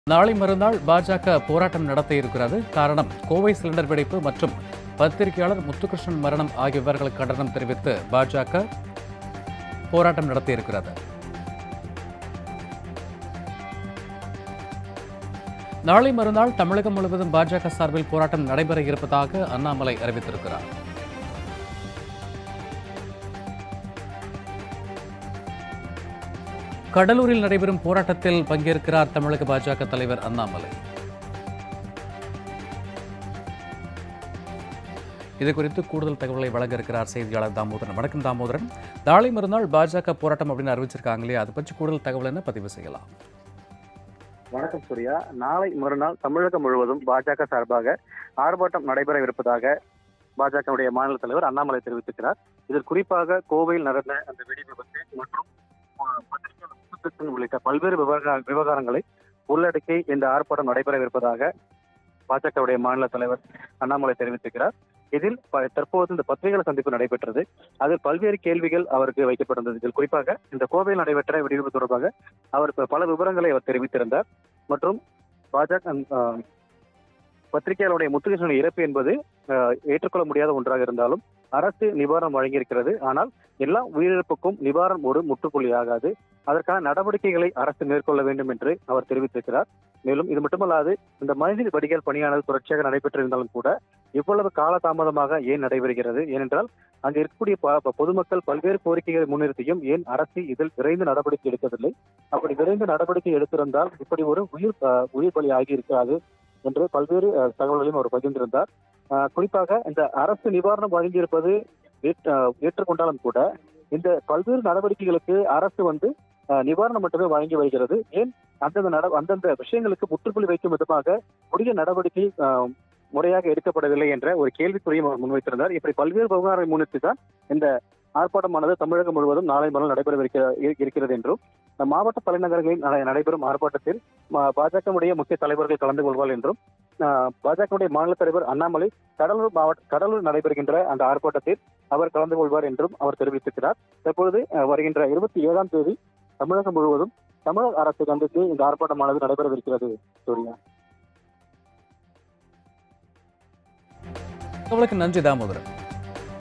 நாளை மறுநாள் பாஜக போராட்டம் நடத்த இருக்கிறது காரணம் கோவை சிலிண்டர் வெடிப்பு மற்றும் பத்திரிகையாளர் முத்துகிருஷ்ணன் மரணம் ஆகியவர்களுக்கு கண்டனம் தெரிவித்து பாஜக போராட்டம் நடத்த இருக்கிறது நாளை மறுநாள் தமிழகம் முழுவதும் பாஜக சார்பில் போராட்டம் நடைபெற இருப்பதாக அண்ணாமலை அறிவித்திருக்கிறார் கடலூரில் நடைபெறும் போராட்டத்தில் பங்கேற்கிறார் தமிழக பாஜக தலைவர் அண்ணாமலை இது குறித்து கூடுதல் தகவலை வழங்க இருக்கிறார் செய்தியாளர் தாமோதரன் வணக்கம் தாமோதரன் நாளை மறுநாள் பாஜக போராட்டம் அப்படின்னு அறிவிச்சிருக்காங்களே அதை பற்றி கூடுதல் தகவல் என்ன பதிவு செய்யலாம் வணக்கம் சூர்யா நாளை மறுநாள் தமிழகம் முழுவதும் பாஜக சார்பாக ஆர்ப்பாட்டம் நடைபெறவிருப்பதாக பாஜகவுடைய மாநில தலைவர் அண்ணாமலை தெரிவித்திருக்கிறார் இதில் குறிப்பாக கோவையில் நடந்த அந்த வெடி விபத்து மற்றும் ஆஹ், பத்திரிகையாளர் முத்துகிருஷ்ணன் உள்ளிட்ட பல்வேறு விவகார விவகாரங்களை உள்ளடக்கி இந்த ஆர்ப்பாட்டம் நடைபெறவிருப்பதாக பாஜகவுடைய மாநில தலைவர் அண்ணாமலை தெரிவித்திருக்கிறார் இதில் ப- தற்போது இந்த பத்திரிகையாளர் சந்திப்பு நடைபெற்றது அதில் பல்வேறு கேள்விகள் அவருக்கு வைக்கப்பட்டிருந்தது இதில் குறிப்பாக இந்த கோவையில் நடைபெற்ற வெடிவிபத்து தொடர்பாக அவர் ப- பல விவரங்களை அவர் தெரிவித்திருந்தார் மற்றும் பாஜக அஹ், பத்திரிகையாளருடைய முத்துகிருஷ்ணன் இறப்பு என்பது அஹ், ஏற்றுக்கொள்ள முடியாத ஒன்றாக இருந்தாலும் அரசு நிவாரணம் வழங்கியிருக்கிறது ஆனால் எல்லா உயிரிழப்புக்கும் நிவாரணம் ஒரு முற்றுப்புள்ளி ஆகாது அதற்கான நடவடிக்கைகளை அரசு மேற்கொள்ள வேண்டும் என்று அவர் தெரிவித்திருக்கிறார் மேலும் இது மட்டுமல்லாது இந்த மனித வடிகால் பணியானது தொடர்ச்சியாக நடைபெற்றிருந்தாலும் கூட இவ்வளவு காலதாமதமாக ஏன் நடைபெறுகிறது ஏனென்றால் அங்கு இருக்கக்கூடிய ப- பொதுமக்கள் பல்வேறு கோரிக்கைகளை முன்னிறுத்தியும் ஏன் அரசு இதில் விரைந்து நடவடிக்கை எடுக்கவில்லை அப்படி விரைந்து நடவடிக்கை எடுத்திருந்தால் இப்படி ஒரு உயிர் அஹ், உயிர் பலி ஆகியிருக்காது என்று பல்வேறு அஹ், தகவல்களையும் அவர் பகிர்ந்திருந்தார் அஹ், குறிப்பாக இந்த அரசு நிவாரணம் வழங்கியிருப்பது ஏற்று- அஹ், ஏற்றுக்கொண்டாலும் கூட இந்த பல்வேறு நடவடிக்கைகளுக்கு அரசு வந்து அஹ், நிவாரணம் மட்டுமே வழங்கி வருகிறது ஏன் அந்தந்த நட அந்தந்த விஷயங்களுக்கு முற்றுப்புள்ளி வைக்கும் விதமாக உரிய நடவடிக்கை அஹ், முறையாக எடுக்கப்படவில்லை என்ற ஒரு கேள்விக்குறியும் அவர் முன்வைத்திருந்தார் இப்படி பல்வேறு விவகாரங்களை முன்னிட்டு தான் இந்த ஆர்ப்பாட்டமானது தமிழகம் முழுவதும் நாளை மறுநாள் நடைபெறவிருக்க- இரு- இருக்கிறது என்றும் இந்த மாவட்ட தலைநகரங்களில் நட- நடைபெறும் ஆர்ப்பாட்டத்தில் பாஜகவுடைய முக்கிய தலைவர்கள் கலந்து கொள்வார் என்றும் பாஜகவுடைய மாநில தலைவர் அண்ணாமலை கடலூர் மாவட்ட கடலூர் நடைபெறுகின்ற அந்த ஆர்ப்பாட்டத்தில் அவர் கலந்து கொள்வார் என்றும் அவர் தெரிவித்திருக்கிறார் தற்பொழுது அஹ், வருகின்ற இருபத்தி ஏழாம் தேதி தமிழகம் முழுவதும் தமிழக அரசு கண்டித்து இந்த ஆர்ப்பாட்டமானது நடைபெறவிருக்கிறது சூர்யா தகவலுக்கு நன்றி தாமோதரன்